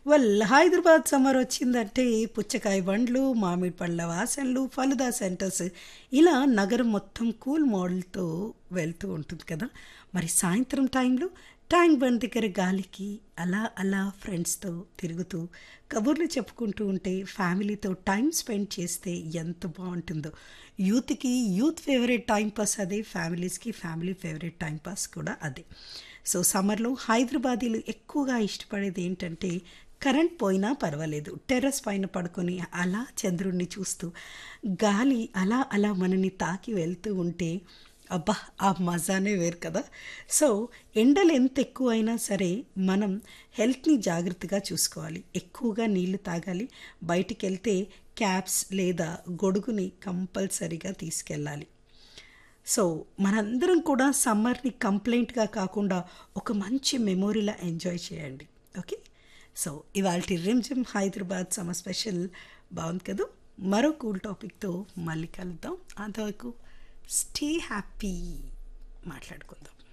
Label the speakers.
Speaker 1: well Hyderabad summer వచ్చిందంటే పుచ్చకాయ బండ్లు మామిడి పళ్ళ వాసనలు ఫలుదా సెంటర్స్ ఇలా నగరం మొత్తం కూల్ మోడల్తో వెళ్తూ ఉంటుంది కదా మరి సాయంత్రం టైంలో ట్యాంక్ బండ్ దగ్గర గాలికి అలా అలా ఫ్రెండ్స్తో తిరుగుతూ కబుర్లు చెప్పుకుంటూ ఉంటే ఫ్యామిలీతో టైం స్పెండ్ చేస్తే ఎంత బాగుంటుందో యూత్కి యూత్ ఫేవరెట్ టైం పాస్ అదే ఫ్యామిలీస్కి ఫ్యామిలీ ఫేవరెట్ టైం పాస్ కూడా అదే సో సమ్మర్లో హైదరాబాదీలు ఎక్కువగా ఇష్టపడేది ఏంటంటే కరెంట్ పోయినా పర్వాలేదు టెర్రస్ పైన పడుకొని అలా చంద్రుణ్ణి చూస్తూ గాలి అలా అలా మనని తాకి వెళ్తూ ఉంటే అబ్బా ఆ మజానే వేరు కదా సో ఎండలు ఎంత ఎక్కువ అయినా సరే మనం హెల్త్ని జాగ్రత్తగా చూసుకోవాలి ఎక్కువగా నీళ్లు తాగాలి బయటికి వెళ్తే క్యాప్స్ లేదా గొడుగుని కంపల్సరీగా తీసుకెళ్ళాలి సో మనందరం కూడా సమ్మర్ని కంప్లైంట్గా కాకుండా ఒక మంచి మెమొరీలా ఎంజాయ్ చేయండి ఓకే సో ఇవాళ రిమ్జిమ్ హైదరాబాద్ సమ్మర్ స్పెషల్ బాగుంది కదా మరో కూల్ టాపిక్తో మళ్ళీ కలుద్దాం అంతవరకు స్టే హ్యాపీ మాట్లాడుకుందాం